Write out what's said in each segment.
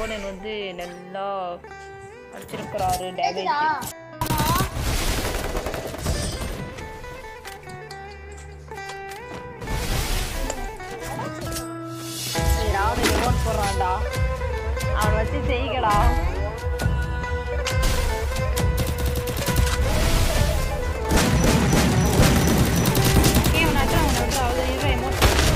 ராவணன் வந்து நல்லா அடிச்சிருக்கிறாரு டேமேஜ் ராவணன் ரிமோட் போடுறான்டா அவன் வச்சு செய்கடா ஏன் அவனை அட்ரா அவனை அட்ரா அவ்வளோ இருவா எமோட்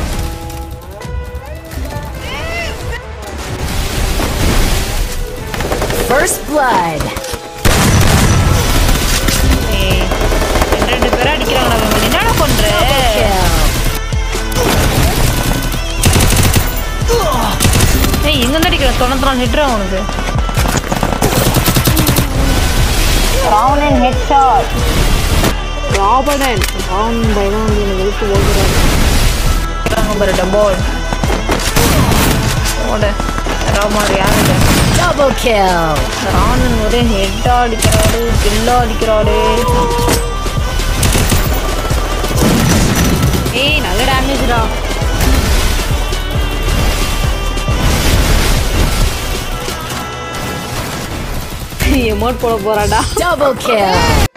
First blood. ஏய், ரெண்டு ரெண்டு பேரும் அடிக்கிறாங்கடா இவன் என்னடா பண்ற ஏய் எங்க இருந்து அடிக்கிற தொண்ணூத்தி நாலு ஹிட்ரா உனக்கு ராவணன் ஹெட் ஷாட் ராவணன் ராவணன் பையனா வந்து என்னை வெளுத்து ஓடுறாரு பாரு டம்போல் ஓட ராமார் யாரு Double kill. ராவணன் ஒரே ஹெட்டா அடிக்கிறாரு கில்லா அடிக்கிறாரு ஏய் நல்ல டேமேஜ்டா எமோட் போட போறாடா Double kill.